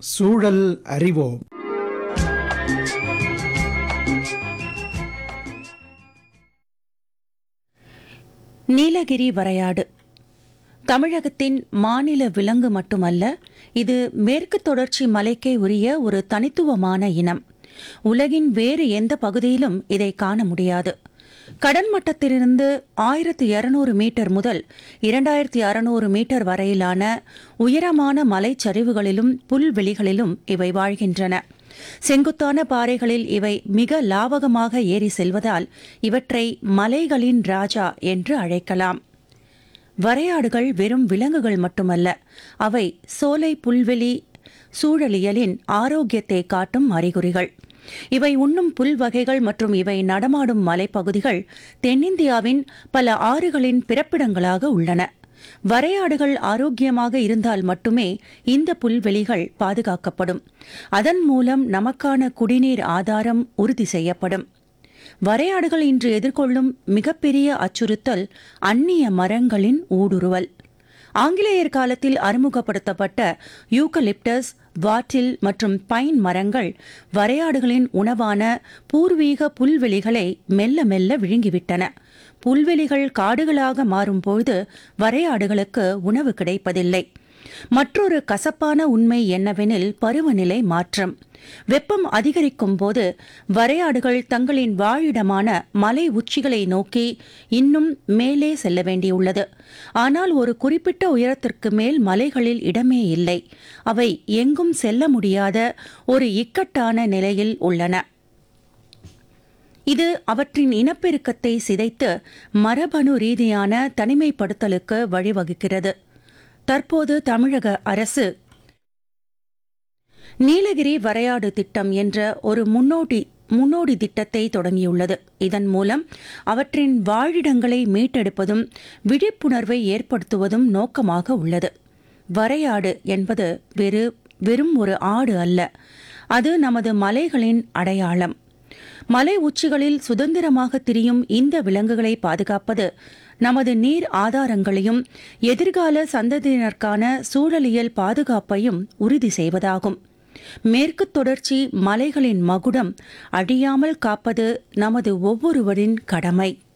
சூழல் அறிவோம் நீலகிரி வரையாடு தமிழகத்தின் மாநில விலங்கு மட்டுமல்ல இது மேற்கு தொடர்ச்சி மலைக்கே உரிய ஒரு தனித்துவமான இனம் உலகின் வேறு எந்த பகுதியிலும் இதை காண முடியாது கடல் மட்டத்திலிருந்து ஆயிரத்தி இருநூறு மீட்டர் முதல் இரண்டாயிரத்தி அறுநூறு மீட்டர் வரையிலான உயரமான மலைச்சரிவுகளிலும் புல்வெளிகளிலும் இவை வாழ்கின்றன செங்குத்தான பாறைகளில் இவை மிக லாவகமாக ஏறி செல்வதால் இவற்றை மலைகளின் ராஜா என்று அழைக்கலாம் வரையாடுகள் வெறும் விலங்குகள் மட்டுமல்ல அவை சோலை புல்வெளி சூழலியலின் ஆரோக்கியத்தை காட்டும் அறிகுறிகள் இவை உண்ணும் புல் வகைகள் மற்றும் இவை நடமாடும் மலைப்பகுதிகள் தென்னிந்தியாவின் பல ஆறுகளின் பிறப்பிடங்களாக உள்ளன வரையாடுகள் ஆரோக்கியமாக இருந்தால் மட்டுமே இந்த புல்வெளிகள் பாதுகாக்கப்படும் அதன் மூலம் நமக்கான குடிநீர் ஆதாரம் உறுதி செய்யப்படும் வரையாடுகள் இன்று எதிர்கொள்ளும் மிகப்பெரிய அச்சுறுத்தல் அந்நிய மரங்களின் ஊடுருவல் ஆங்கிலேயர் காலத்தில் அறிமுகப்படுத்தப்பட்ட யூகலிப்டஸ் வாட்டில் மற்றும் பைன் மரங்கள் வரையாடுகளின் உணவான பூர்வீக புல்வெளிகளை மெல்ல மெல்ல விழுங்கிவிட்டன புல்வெளிகள் காடுகளாக மாறும்போது வரையாடுகளுக்கு உணவு கிடைப்பதில்லை மற்றொரு கசப்பான உண்மை என்னவெனில் பருவநிலை மாற்றம் வெப்பம் அதிகரிக்கும் போது வரையாடுகள் தங்களின் வாழிடமான மலை உச்சிகளை நோக்கி இன்னும் மேலே செல்ல வேண்டியுள்ளது ஆனால் ஒரு குறிப்பிட்ட உயரத்திற்கு மேல் மலைகளில் இடமே இல்லை அவை எங்கும் செல்ல முடியாத ஒரு இக்கட்டான நிலையில் உள்ளன இது அவற்றின் இனப்பெருக்கத்தை சிதைத்து மரபணு ரீதியான தனிமைப்படுத்தலுக்கு வழிவகுக்கிறது தற்போது தமிழக அரசு நீலகிரி வரையாடு திட்டம் என்ற ஒரு முன்னோடி முன்னோடி திட்டத்தை தொடங்கியுள்ளது இதன் மூலம் அவற்றின் வாழிடங்களை மீட்டெடுப்பதும் விழிப்புணர்வை ஏற்படுத்துவதும் நோக்கமாக உள்ளது வரையாடு என்பது வெறு வெறும் ஒரு ஆடு அல்ல அது நமது மலைகளின் அடையாளம் மலை உச்சிகளில் சுதந்திரமாக திரியும் இந்த விலங்குகளை பாதுகாப்பது நமது நீர் ஆதாரங்களையும் எதிர்கால சந்ததியினருக்கான சூழலியல் பாதுகாப்பையும் உறுதி செய்வதாகும் மேற்கு தொடர்ச்சி மலைகளின் மகுடம் அழியாமல் காப்பது நமது ஒவ்வொருவரின் கடமை